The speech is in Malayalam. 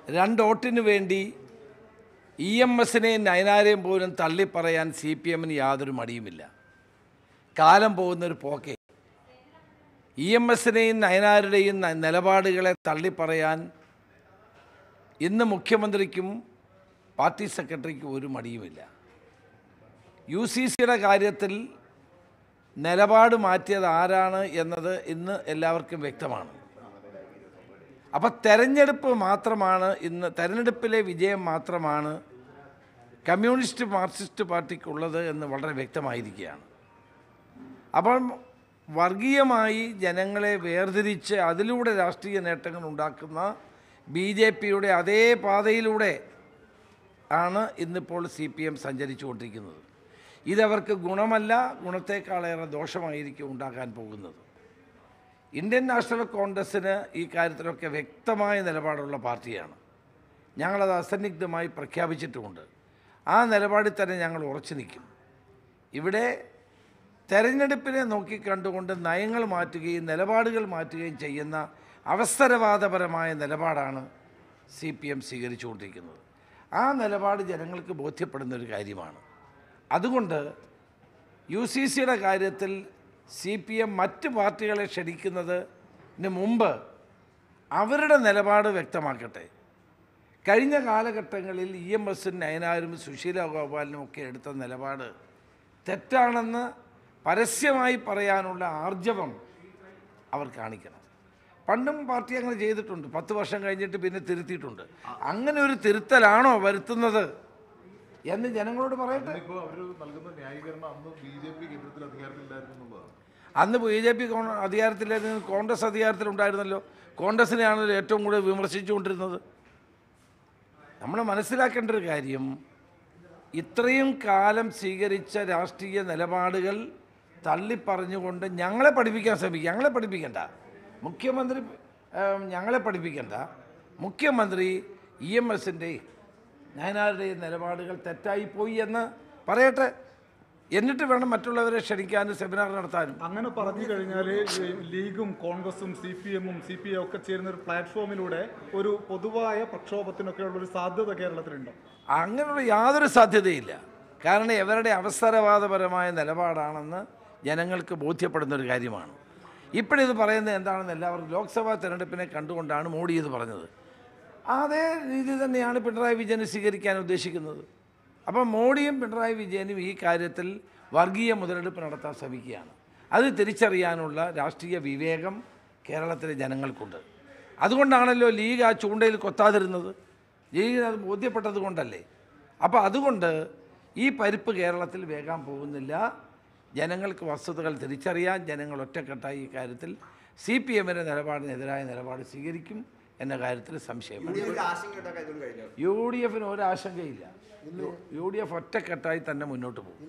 രണ്ട് വോട്ടിന് വേണ്ടി ഇ എം എസിനെയും നയനാരെയും പോലും തള്ളിപ്പറയാൻ സി പി എമ്മിന് യാതൊരു മടിയുമില്ല കാലം പോകുന്നൊരു പോക്കെ ഇ എം എസിനെയും നയനാരുടെയും ന- നിലപാടുകളെ തള്ളിപ്പറയാൻ ഇന്ന് മുഖ്യമന്ത്രിക്കും പാർട്ടി സെക്രട്ടറിക്കും ഒരു മടിയുമില്ല യു സി സിയുടെ കാര്യത്തിൽ നിലപാട് മാറ്റിയത് ആരാണ് എന്നത് ഇന്ന് എല്ലാവർക്കും വ്യക്തമാണ് അപ്പം തെരഞ്ഞെടുപ്പ് മാത്രമാണ് ഇന്ന് തെരഞ്ഞെടുപ്പിലെ വിജയം മാത്രമാണ് കമ്മ്യൂണിസ്റ്റ് മാർക്സിസ്റ്റ് പാർട്ടിക്കുള്ളത് എന്ന് വളരെ വ്യക്തമായിരിക്കുകയാണ് അപ്പം വർഗീയമായി ജനങ്ങളെ വേർതിരിച്ച് അതിലൂടെ രാഷ്ട്രീയ നേട്ടങ്ങൾ ഉണ്ടാക്കുന്ന ബി ജെ പിയുടെ അതേ പാതയിലൂടെ ആണ് ഇന്നിപ്പോൾ സി പി എം സഞ്ചരിച്ചുകൊണ്ടിരിക്കുന്നത് ഇതവർക്ക് ഗുണമല്ല ഗുണത്തേക്കാളേറെ ദോഷമായിരിക്കും ഉണ്ടാക്കാൻ പോകുന്നത് ഇന്ത്യൻ നാഷണൽ കോൺഗ്രസ്സിന് ഈ കാര്യത്തിലൊക്കെ വ്യക്തമായ നിലപാടുള്ള പാർട്ടിയാണ് ഞങ്ങളത് അസന്നിഗ്ധമായി പ്രഖ്യാപിച്ചിട്ടുമുണ്ട് ആ നിലപാടിൽ തന്നെ ഞങ്ങൾ ഉറച്ചു നിൽക്കും ഇവിടെ തെരഞ്ഞെടുപ്പിനെ നോക്കിക്കണ്ടുകൊണ്ട് നയങ്ങൾ മാറ്റുകയും നിലപാടുകൾ മാറ്റുകയും ചെയ്യുന്ന അവസരവാദപരമായ നിലപാടാണ് സി പി എം സ്വീകരിച്ചുകൊണ്ടിരിക്കുന്നത് ആ നിലപാട് ജനങ്ങൾക്ക് ബോധ്യപ്പെടുന്ന ഒരു കാര്യമാണ് അതുകൊണ്ട് യു സി സിയുടെ കാര്യത്തിൽ സി പി എം മറ്റ് പാർട്ടികളെ ക്ഷണിക്കുന്നതിന് മുമ്പ് അവരുടെ നിലപാട് വ്യക്തമാക്കട്ടെ കഴിഞ്ഞ കാലഘട്ടങ്ങളിൽ ഇ എം എസും നയനാരും സുശീല ഗോപാലിനും ഒക്കെ എടുത്ത നിലപാട് തെറ്റാണെന്ന് പരസ്യമായി പറയാനുള്ള ആർജവം അവർ കാണിക്കണം പണ്ടും പാർട്ടി അങ്ങനെ ചെയ്തിട്ടുണ്ട് പത്ത് വർഷം കഴിഞ്ഞിട്ട് പിന്നെ തിരുത്തിയിട്ടുണ്ട് അങ്ങനെ ഒരു തിരുത്തലാണോ വരുത്തുന്നത് എന്ന് ജനങ്ങളോട് പറയട്ടെ ഇപ്പോ അവര് നൽകുന്ന ന്യായീകരണം അന്ന് ബി ജെ പി കേന്ദ്രത്തിൽ അധികാരത്തിലില്ലായിരുന്നു എന്നുള്ളതാണ് അന്ന് ബി ജെ പി അധികാരത്തിലായിരുന്നു കോൺഗ്രസ് അധികാരത്തിലുണ്ടായിരുന്നല്ലോ കോൺഗ്രസിനെയാണല്ലോ ഏറ്റവും കൂടുതൽ വിമർശിച്ചുകൊണ്ടിരുന്നത് നമ്മൾ മനസ്സിലാക്കേണ്ട ഒരു കാര്യം ഇത്രയും കാലം സ്വീകരിച്ച രാഷ്ട്രീയ നിലപാടുകൾ തള്ളിപ്പറഞ്ഞുകൊണ്ട് ഞങ്ങളെ പഠിപ്പിക്കാൻ ശ്രമിക്കുക ഞങ്ങളെ പഠിപ്പിക്കണ്ട മുഖ്യമന്ത്രി ഏം, ഞങ്ങളെ പഠിപ്പിക്കണ്ട മുഖ്യമന്ത്രി ഇ എം എസിൻ്റെയും നയനാരുടെയും നിലപാടുകൾ തെറ്റായിപ്പോയി എന്ന് പറയട്ടെ എന്നിട്ട് വേണം മറ്റുള്ളവരെ ക്ഷണിക്കാനും സെമിനാർ നടത്താനും അങ്ങനെ പറഞ്ഞു കഴിഞ്ഞാൽ ലീഗും കോൺഗ്രസും സി പി എമ്മും സി പി ഐ ഒക്കെ ചേരുന്ന ഒരു പ്ലാറ്റ്ഫോമിലൂടെ ഒരു പൊതുവായ പ്രക്ഷോഭത്തിനൊക്കെ ഉള്ള ഒരു സാധ്യത കേരളത്തിലുണ്ടോ അങ്ങനെയുള്ള യാതൊരു സാധ്യതയില്ല കാരണം ഇവരുടെ അവസരവാദപരമായ നിലപാടാണെന്ന് ജനങ്ങൾക്ക് ബോധ്യപ്പെടുന്ന ഒരു കാര്യമാണ് ഇപ്പോഴിത് പറയുന്നത് എന്താണെന്ന് എല്ലാവർക്കും ലോക്സഭാ തെരഞ്ഞെടുപ്പിനെ കണ്ടുകൊണ്ടാണ് മോഡി ഇത് പറഞ്ഞത് അതേ രീതി തന്നെയാണ് പിണറായി വിജയൻ സ്വീകരിക്കാൻ ഉദ്ദേശിക്കുന്നത് അപ്പം മോഡിയും പിണറായി വിജയനും ഈ കാര്യത്തിൽ വർഗീയ മുതലെടുപ്പ് നടത്താൻ ശ്രമിക്കുകയാണ് അത് തിരിച്ചറിയാനുള്ള രാഷ്ട്രീയ വിവേകം കേരളത്തിലെ ജനങ്ങൾക്കുണ്ട് അതുകൊണ്ടാണല്ലോ ലീഗ് ആ ചൂണ്ടയിൽ കൊത്താതിരുന്നത് ലീഗിന് അത് ബോധ്യപ്പെട്ടത് കൊണ്ടല്ലേ അപ്പോൾ അതുകൊണ്ട് ഈ പരിപ്പ് കേരളത്തിൽ വേഗം പോകുന്നില്ല ജനങ്ങൾക്ക് വസ്തുതകൾ തിരിച്ചറിയാൻ ജനങ്ങൾ ഒറ്റക്കെട്ടായി ഈ കാര്യത്തിൽ സി പി എമ്മിൻ്റെ നിലപാടിനെതിരായ നിലപാട് സ്വീകരിക്കും എന്ന കാര്യത്തിൽ സംശയമില്ല ഇതിലേക്ക് ആശങ്കയുണ്ടാക്കാൻ ഇതുകൊണ്ട് കഴിഞ്ഞു യു ഡി എഫിന് ഒരാശങ്കയില്ല യു ഡി എഫ് ഒറ്റക്കെട്ടായി തന്നെ മുന്നോട്ട് പോകും